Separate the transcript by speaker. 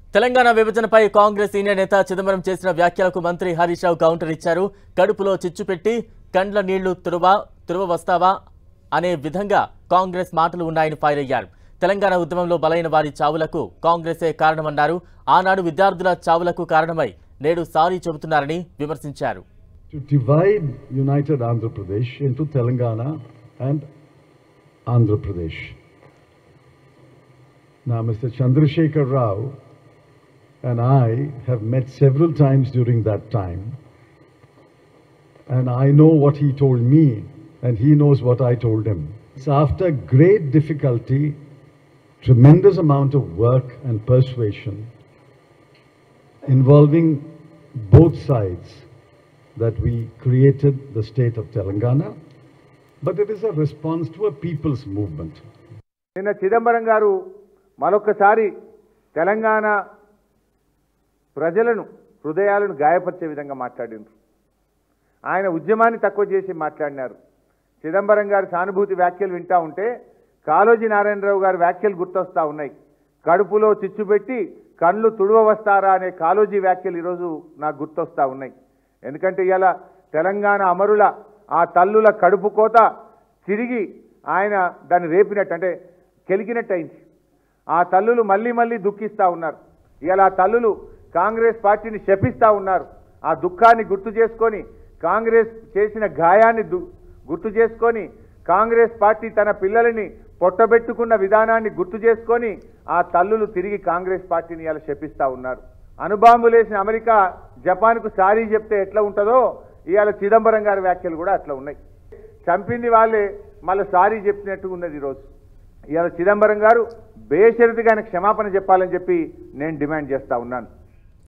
Speaker 1: Telangana విభజనపై Congress senior నేత చిదంబరం చేసిన వ్యాఖ్యలకు మంత్రి హరీష్ రావు కౌంటర్ ఇచ్చారు కడుపులో చిచ్చు పెట్టి కండ్ల నీళ్లు తురువ తురువ వస్తావా అనే విధంగా కాంగ్రెస్ మాటలు ఉన్నాయని ఫైర్ అయ్యారు తెలంగాణ ఉద్యమంలో బలైన వారి చావులకు కాంగ్రెసే కారణమన్నారు ఆనాడు విద్యార్థుల చావులకు కారణమై నేడు సారీ చెబుతున్నారని విమర్శించారు
Speaker 2: to divide United Andhra Pradesh into Telangana and Andhra Pradesh. Now, Mr. Chandrasekhar Rao and I have met several times during that time, and I know what he told me, and he knows what I told him. It's after great difficulty, tremendous amount of work and persuasion involving both sides that we created the state of Telangana, but it is a response to a people's movement.
Speaker 3: నిన్న చిదంబరం గారు మరొకసారి తెలంగాణ ప్రజలను హృదయాలను గాయపరిచే విధంగా మాట్లాడినారు ఆయన ఉద్యమాన్ని తక్కువ చేసి మాట్లాడినారు చిదంబరం గారి సానుభూతి వ్యాఖ్యలు వింటా ఉంటే కాళోజీ నారాయణరావు గారి వ్యాఖ్యలు గుర్తొస్తా ఉన్నాయి కడుపులో చిచ్చు పెట్టి కళ్ళు తుడవ వస్తారా అనే కాళోజీ వ్యాఖ్యలు ఈరోజు నాకు గుర్తొస్తా ఉన్నాయి ఎందుకంటే ఇలా తెలంగాణ అమరుల ఆ తల్లుల కడుపు కోత తిరిగి ఆయన దాన్ని రేపినట్టు అంటే కెలికినట్టు అయింది ఆ తల్లులు మళ్ళీ మళ్ళీ దుఃఖిస్తూ ఉన్నారు ఇలా ఆ తల్లులు కాంగ్రెస్ పార్టీని శపిస్తూ ఉన్నారు ఆ దుఃఖాన్ని గుర్తు చేసుకొని కాంగ్రెస్ చేసిన గాయాన్ని దు- గుర్తు చేసుకొని కాంగ్రెస్ పార్టీ తన పిల్లలని పొట్టబెట్టుకున్న విధానాన్ని గుర్తు చేసుకొని ఆ తల్లులు తిరిగి కాంగ్రెస్ పార్టీని ఇలా శపిస్తూ ఉన్నారు అణుబాంబులేసిన అమెరికా జపాన్కు సారీ చెప్తే ఎట్లా ఉంటుందో ఇవాళ చిదంబరం గారి వ్యాఖ్యలు కూడా అట్లా ఉన్నాయి చంపింది వాళ్ళే మళ్ళీ సారీ చెప్పినట్టుగా ఉన్నది ఈరోజు ఇవాళ చిదంబరం గారు బేషరతుగా ఆయన క్షమాపణ చెప్పాలని చెప్పి నేను డిమాండ్ చేస్తా ఉన్నాను